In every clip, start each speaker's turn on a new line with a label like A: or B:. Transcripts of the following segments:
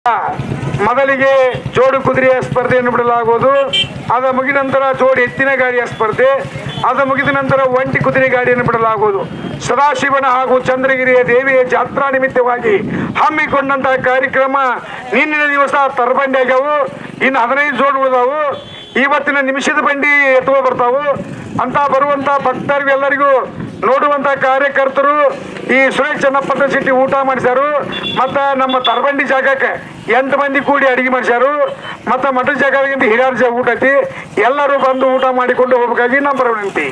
A: ಮೊದಲಿಗೆ ಜೋಡು ಕುದುರೆಯ ಸ್ಪರ್ಧೆಯನ್ನು ಬಿಡಲಾಗುವುದು ಅದ ಮುಗಿದ ನಂತರ ಜೋಡು ಎತ್ತಿನ ಗಾಡಿಯ ಸ್ಪರ್ಧೆ ಅದು ಮುಗಿದ ನಂತರ ಒಂಟಿ ಕುದುರೆ ಗಾಡಿಯನ್ನು ಬಿಡಲಾಗುವುದು ಸದಾಶಿವನ ಹಾಗೂ ಚಂದ್ರಗಿರಿಯ ದೇವಿಯ ಜಾತ್ರಾ ನಿಮಿತ್ತವಾಗಿ ಹಮ್ಮಿಕೊಂಡಂತಹ ಕಾರ್ಯಕ್ರಮ ನಿನ್ನಿನ ದಿವಸ ತರಬಂಡಿ ಆಗ್ಯಾವು ಇನ್ನು ಹದಿನೈದು ಜೋಡು ಉಳಿದಾವು ಇವತ್ತಿನ ನಿಮಿಷದ ಬಂಡಿ ಎತ್ತುವ ಬರ್ತಾವು ಅಂತ ಬರುವಂತ ಭಕ್ತರಿಗೆಲ್ಲರಿಗೂ ನೋಡುವಂತ ಕಾರ್ಯಕರ್ತರು ಈ ಸುರೇಶ್ ಚನ್ನಪ್ಪನ ಸಿಟಿ ಊಟ ಮಾಡಿಸ್ಯಾರು ಮತ್ತ ನಮ್ಮ ತರಬಂಡಿ ಜಾಗಕ್ಕೆ ಎಂಟು ಮಂದಿ ಕೂಡಿ ಅಡಿಗೆ ಮಾಡಿಸ್ಯಾರು ಮತ್ತ ಮಠದ ಜಾಗದಿಂದ ಹಿರಿಯರ ಜಾಗ ಊಟ ಐತಿ ಎಲ್ಲರೂ ಬಂದು ಊಟ ಮಾಡಿಕೊಂಡು ಹೋಗ್ಬೇಕಾಗಿ ನಮ್ಮ ವಿನಂತಿ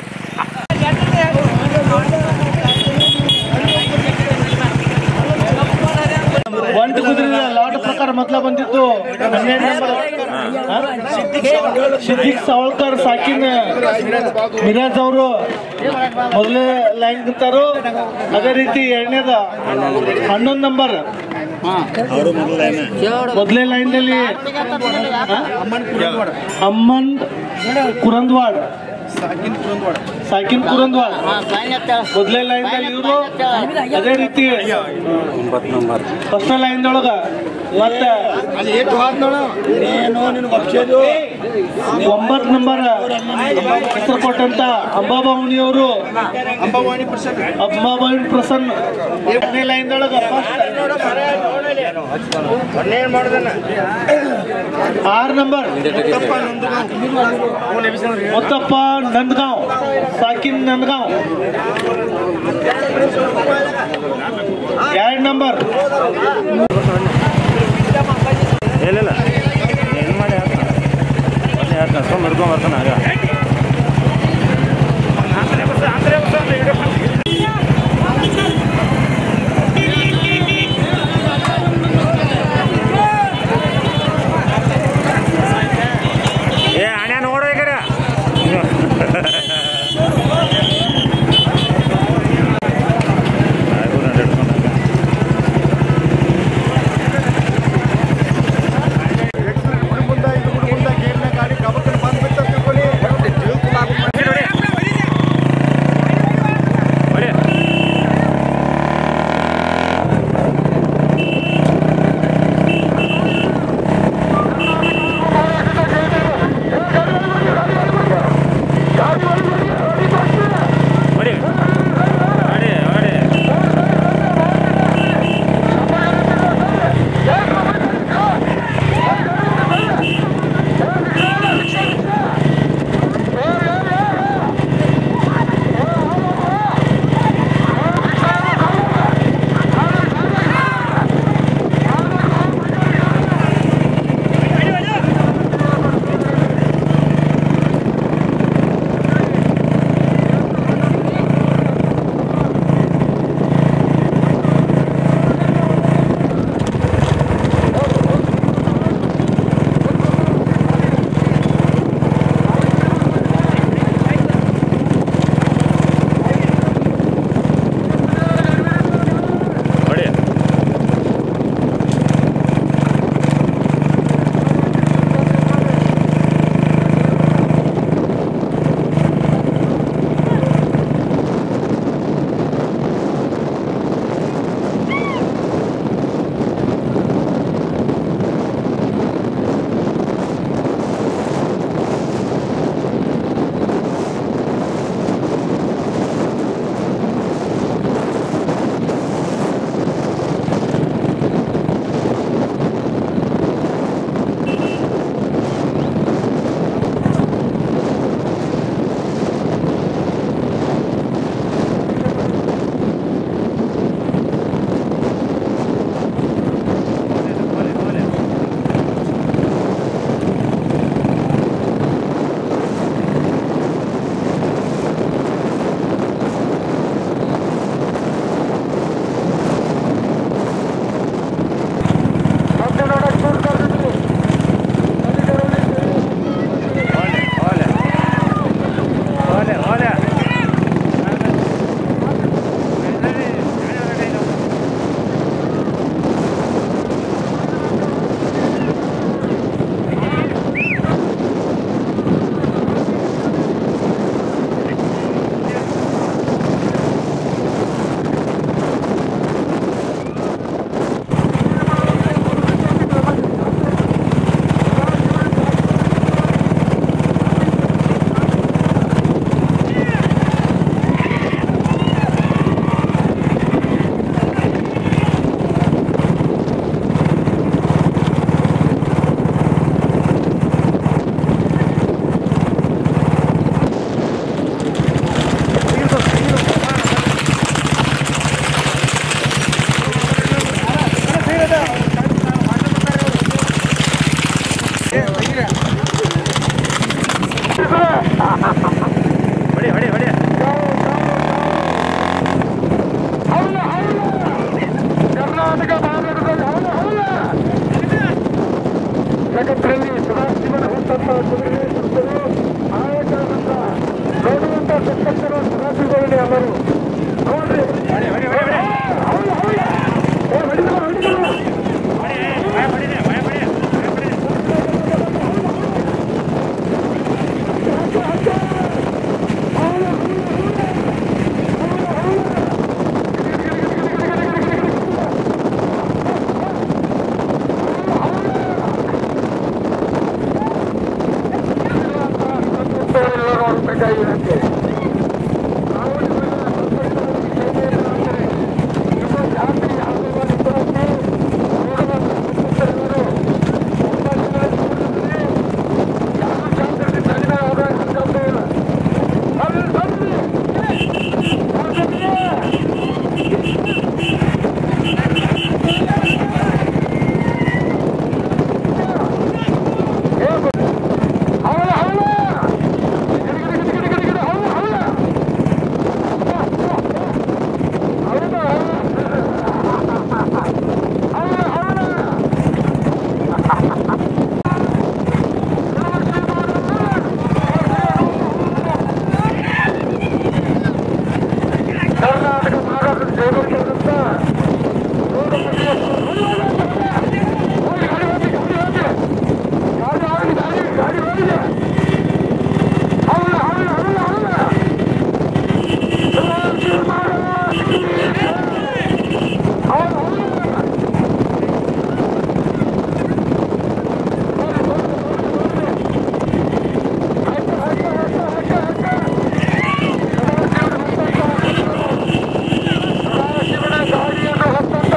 B: ಒಂಟಿ ಕುದುರೆ ಲಾಟ್ ಪ್ರಕಾರ ಮೊದಲ ಬಂದಿತ್ತು ಹನ್ನೆರಡು ನಂಬರ್ ಸಿದ್ದಿಕ್ ಸಾವಳ್ಕರ್ ಸಾಕಿನ್ ಮಿರಾಜ್ ಅವರು ಮೊದಲೇ ಲೈನ್ ನಿಂತಾರು ಅದೇ ರೀತಿ ಎರಡನೇದ ಹನ್ನೊಂದು ನಂಬರ್ ಮೊದಲೇ ಲೈನ್ ನಲ್ಲಿ ಅಮ್ಮನ್ ಕುರಂದ್ವಾಡ್ ಸಾಕಿನ್ ಕುರಂದ್ವಾಡ್ ಮೊದಲೇ ಲೈನ್ ನಲ್ಲಿ ಇವರು ಅದೇ ರೀತಿ ಫಸ್ಟ್ ಲೈನ್ ಒಳಗ ಮತ್ತೆ ಒಂಬತ್ತು ನಂಬರ್ ಹೆಸರು ಕೊಟ್ಟಂತ ಅಂಬಾಭವಾನಿ ಅವರು ಅಂಬಾಭವಾನಿ ಪ್ರಸನ್ನ ಎರಡನೇ ಲೈನ್ ಒಳಗ ಆರು ನಂಬರ್ ಮುತ್ತಪ್ಪ ನಂದಗಾಂವ್ ಸಾಕಿನ್ ನಂದಗಾಂವ್ ಎರಡು ನಂಬರ್
C: ಇಲ್ಲ ಏನು ಮಾಡಿ ಹಾಕ್ತಾನೆ ಅಲ್ಲಿ ಹಾಕ್ತಾನೆ ಸುಮ್ಮನೆ ಹಿಡ್ಕೊಂಡ್ ಬರ್ತಾನೆ ಆಗ ಏ ಹಣೆ ನೋಡು ಈ ಕಡೆ ಆಯ್ತು, ನಾನು ಹಿಡ್ಕೊಂಡು ಹೋಗ್ತೀನಿ.
D: ಮುಂದೆ ಇದು ಮುಂದೆ ಗೇರ್ನ ಗಾಡಿ ಕಬಕ್ಕನ ಬಂದು ಬಿಡ್ತಾರೆ ತಿಳ್ಕೊಳ್ಳಿ
A: ಕುದುರೆ ಸುತ್ತಲೂ ನಾಯಕರನ್ನ ನೋಡುವಂತ ಸಂಕಷ್ಟರು ಸದಾಶಿವಗೌಡನೇ ಎಲ್ಲರೂ ನೋಡ್ರಿ ಹೌದು, ಹೌದು. ಏ, ಹೊಡಿದ್ರು, ಹೊಡಿದ್ರು. ಎಲ್ಲರೂ ನೋಡ್ಬೇಕಾಗಿರುತ್ತೆ ನಾವು ನಿಮ್ಮನ್ನ ಸಂತೋಷವಾಗಿ ಸೇವೆಯನ್ನು ಮಾಡ್ತಾರೆ. ನಿಮ್ಮ ಜಾತಿ ಯಾವುದೋ ಇಬ್ಬರನ್ನು ನೋಡುವ ಸಂತೋಷರು ಒಬ್ಬ ಜನರ ಜೀವನದಲ್ಲಿ ಯಾವ ಜಾತಿಯಲ್ಲಿ ತಡೆದ ಯಾವುದೇ ಸಂಕಲ್ಪ ಇಲ್ಲ. ಬರ್ರಿ, ಬರ್ರಿ. ಬರ್ರಿ. ಹೌದಾ ಹೌದಾ ಕರ್ನಾಟಕ ಮಹಾರಾಷ್ಟ್ರ ಜಯಗಳಿಸಿದಂತ ಗಾಡಿ ಹೋಗಿ ಗಾಡಿ ಗಾಡಿ ಹೋಗಿದೆ ಹೌದು ಹೌದು ಹೌದು ಹೌದು ಹೌದು ಹೌದು ಗಾಡಿಯನ್ನು ಹೊತ್ತಂತ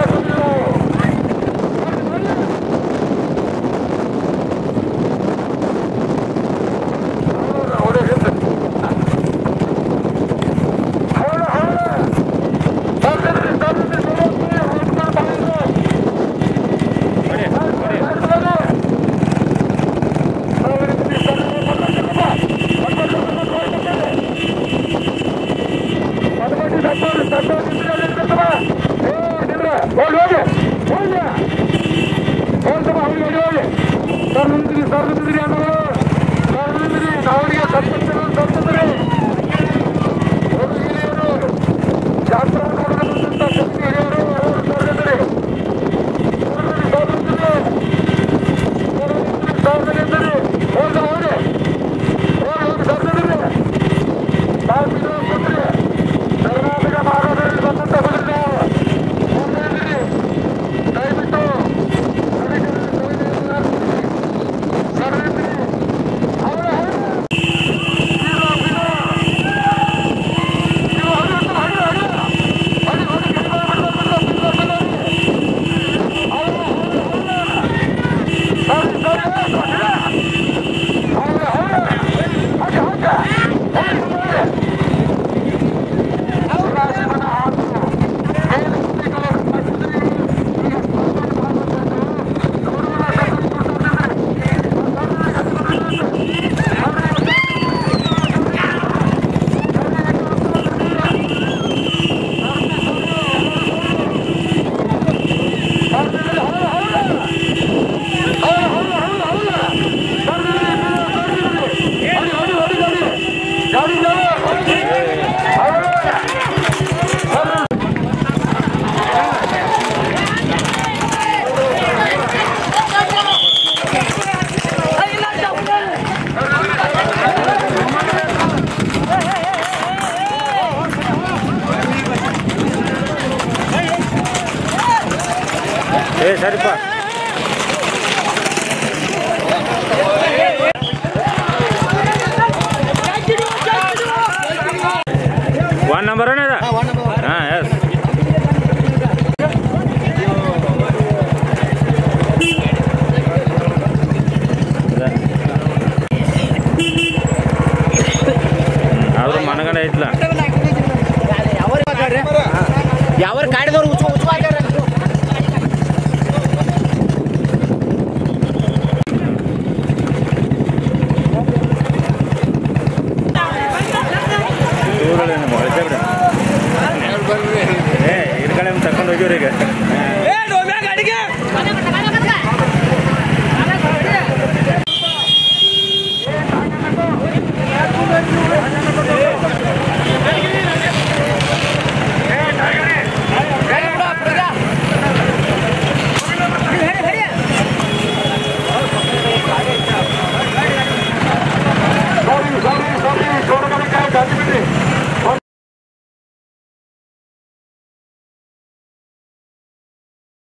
A: ನಾವರಿಗೆ ಸತ್ತಂದ್ರೆ ಸತ್ತಂದ್ರೆ ಶಾಸ್ತ್ರ ನೋಡದಂತ ಶಕ್ತಿ ಹಿರಿಯರು ಅವರು ಕರೆದಿದ್ದಾರೆ ಹೋದ ಹೋದೆ ಹೋಗಿ ಕರೆದಿದ್ದಾರೆ ಕರ್ನಾಟಕ ಮಹಾರಾಷ್ಟ್ರದಲ್ಲಿ ಬಂದಂತ ಬಂದ್ರೆ ದಯವಿಟ್ಟು ಸರ್ವಿದ್ರಿ ಅವರ
C: ಏ ಸರಿಪ್ಪ ಒನ್ ನಂಬರ್ ಏನದ